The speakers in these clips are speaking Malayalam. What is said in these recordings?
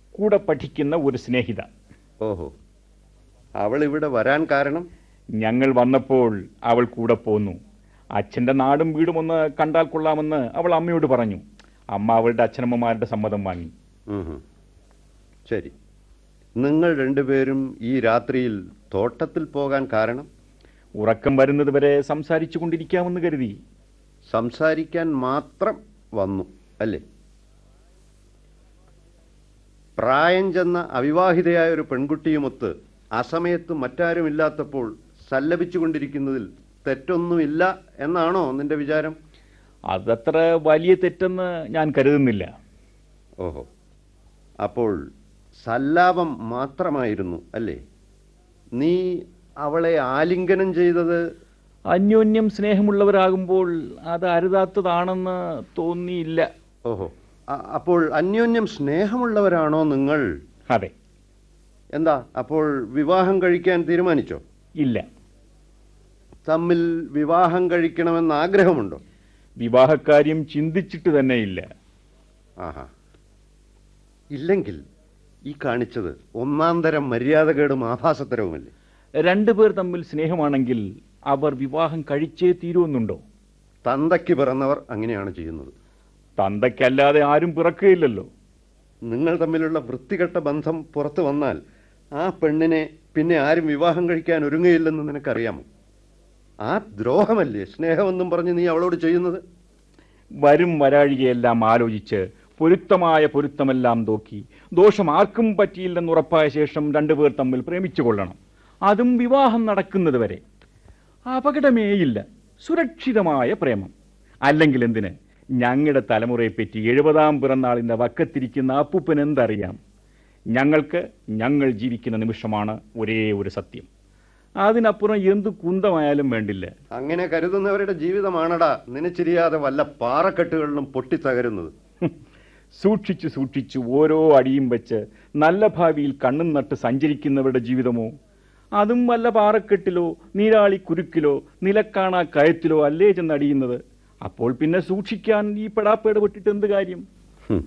കൂടെ പഠിക്കുന്ന ഒരു സ്നേഹിത ഓഹോ അവൾ ഇവിടെ വരാൻ കാരണം ഞങ്ങൾ വന്നപ്പോൾ അവൾ കൂടെ പോന്നു അച്ഛൻ്റെ നാടും വീടും ഒന്ന് കണ്ടാൽ കൊള്ളാമെന്ന് അവൾ അമ്മയോട് പറഞ്ഞു അമ്മ അവളുടെ അച്ഛനമ്മമാരുടെ സമ്മതം വാങ്ങി ഉം ഹും. ശരി നിങ്ങൾ രണ്ടുപേരും ഈ രാത്രിയിൽ തോട്ടത്തിൽ പോകാൻ കാരണം ഉറക്കം വരുന്നത് വരെ സംസാരിച്ചു കൊണ്ടിരിക്കാമെന്ന് കരുതി സംസാരിക്കാൻ മാത്രം വന്നു അല്ലേ പ്രായം ചെന്ന അവിവാഹിതയായ ഒരു പെൺകുട്ടിയുമൊത്ത് അസമയത്ത് മറ്റാരുമില്ലാത്തപ്പോൾ സല്ലപിച്ചുകൊണ്ടിരിക്കുന്നതിൽ തെറ്റൊന്നുമില്ല എന്നാണോ നിന്റെ വിചാരം അതത്ര വലിയ തെറ്റെന്ന് ഞാൻ കരുതുന്നില്ല ഓഹോ അപ്പോൾ സല്ലാപം മാത്രമായിരുന്നു അല്ലേ നീ അവളെ ആലിംഗനം ചെയ്തത് അന്യോന്യം സ്നേഹമുള്ളവരാകുമ്പോൾ അത് അരുതാത്തതാണെന്ന് തോന്നിയില്ല ഓഹോ അ- അപ്പോൾ അന്യോന്യം സ്നേഹമുള്ളവരാണോ നിങ്ങൾ അതെ എന്താ അപ്പോൾ വിവാഹം കഴിക്കാൻ തീരുമാനിച്ചോ ഇല്ല തമ്മിൽ വിവാഹം കഴിക്കണമെന്ന് ആഗ്രഹമുണ്ടോ വിവാഹക്കാര്യം ചിന്തിച്ചിട്ട് തന്നെ ഇല്ല ആഹാ ഇല്ലെങ്കിൽ ഈ കാണിച്ചത് ഒന്നാം തരം മര്യാദകേടും ആഭാസത്തരവുമല്ലേ രണ്ടുപേർ തമ്മിൽ സ്നേഹമാണെങ്കിൽ അവർ വിവാഹം കഴിച്ചേ തീരുമെന്നുണ്ടോ തന്തയ്ക്ക് പിറന്നവർ അങ്ങനെയാണ് ചെയ്യുന്നത് തന്തയ്ക്കല്ലാതെ ആരും പിറക്കുകയില്ലല്ലോ നിങ്ങൾ തമ്മിലുള്ള വൃത്തികെട്ട ബന്ധം പുറത്തു വന്നാൽ ആ പെണ്ണിനെ പിന്നെ ആരും വിവാഹം കഴിക്കാൻ ഒരുങ്ങയില്ലെന്ന് നിനക്കറിയാമോ ആ ദ്രോഹമല്ലേ സ്നേഹമെന്നും പറഞ്ഞ് നീ അവളോട് ചെയ്യുന്നത് വരും വരാഴികയെല്ലാം ആലോചിച്ച് പൊരുത്തമായ പൊരുത്തമെല്ലാം നോക്കി ദോഷം ആർക്കും പറ്റിയില്ലെന്ന് ഉറപ്പായ ശേഷം രണ്ടുപേർ തമ്മിൽ പ്രേമിച്ചു കൊള്ളണം അതും വിവാഹം നടക്കുന്നത് വരെ അപകടമേയില്ല സുരക്ഷിതമായ പ്രേമം അല്ലെങ്കിൽ എന്തിന് ഞങ്ങളുടെ തലമുറയെപ്പറ്റി എഴുപതാം പിറന്നാളിൻ്റെ വക്കത്തിരിക്കുന്ന അപ്പൂപ്പൻ എന്തറിയാം ഞങ്ങൾക്ക് ഞങ്ങൾ ജീവിക്കുന്ന നിമിഷമാണ് ഒരേ ഒരു സത്യം അതിനപ്പുറം എന്ത് കുന്തമായാലും വേണ്ടില്ല അങ്ങനെ കരുതുന്നവരുടെ ജീവിതമാണടാ നനച്ചിരിയാതെ വല്ല പാറക്കെട്ടുകളിലും പൊട്ടിത്തകരുന്നത് ഹും. സൂക്ഷിച്ചു സൂക്ഷിച്ചു ഓരോ അടിയും വെച്ച് നല്ല ഭാവിയിൽ കണ്ണും നട്ട് സഞ്ചരിക്കുന്നവരുടെ ജീവിതമോ അതും വല്ല പാറക്കെട്ടിലോ നീരാളി കുരുക്കിലോ നിലക്കാണാ കയത്തിലോ അല്ലേ ചെന്നടിയുന്നത് അപ്പോൾ പിന്നെ സൂക്ഷിക്കാൻ ഈ പെടാപ്പേട് വിട്ടിട്ട് എന്ത് കാര്യം ഹും.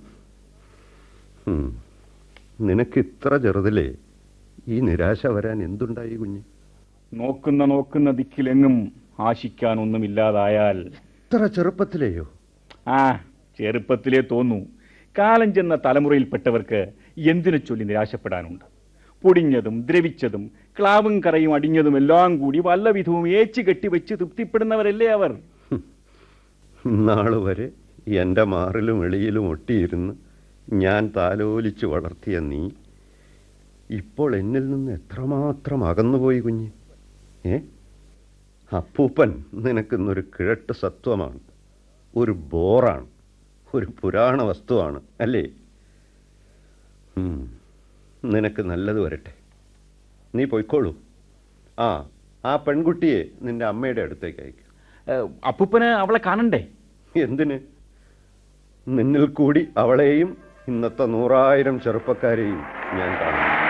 ഹും. നിനക്ക് ഇത്ര ചെറുതിലേ ഈ നിരാശ വരാൻ എന്തുണ്ടായി കുഞ്ഞ് നോക്കുന്ന നോക്കുന്ന ദിക്കിലെങ്ങും ആശിക്കാനൊന്നുമില്ലാതായാൽ ഇത്ര ചെറുപ്പത്തിലെയോ ആ ചെറുപ്പത്തിലേ തോന്നൂ കാലം ചെന്ന തലമുറയിൽപ്പെട്ടവർക്ക് എന്തിനു ചൊല്ലി നിരാശപ്പെടാനുണ്ട് പൊടിഞ്ഞതും ദ്രവിച്ചതും ക്ലാവും കറയും അടിഞ്ഞതും എല്ലാം കൂടി വല്ല വിധവും ഏച്ചു കെട്ടി വെച്ച് തൃപ്തിപ്പെടുന്നവരല്ലേ അവർ നാള് വരെ എൻ്റെ മാറിലും എളിയിലും ഒട്ടിയിരുന്ന് ഞാൻ താലോലിച്ച് വളർത്തിയ നീ ഇപ്പോൾ എന്നിൽ നിന്ന് എത്രമാത്രം അകന്നുപോയി കുഞ്ഞ് ഏ അപ്പൂപ്പൻ നിനക്കിന്നൊരു കിഴട്ട് സത്വമാണ് ഒരു ബോറാണ് ഒരു പുരാണ വസ്തുവാണ് അല്ലേ ഉം, നിനക്ക് നല്ലത് വരട്ടെ നീ പൊയ്ക്കോളൂ ആ ആ പെൺകുട്ടിയെ നിന്റെ അമ്മയുടെ അടുത്തേക്ക് അയക്കും ഏഹ്, അപ്പൂപ്പന് അവളെ കാണണ്ടേ എന്തിന് നിന്നിൽ കൂടി അവളെയും ഇന്നത്തെ നൂറായിരം ചെറുപ്പക്കാരെയും ഞാൻ കാണുന്നു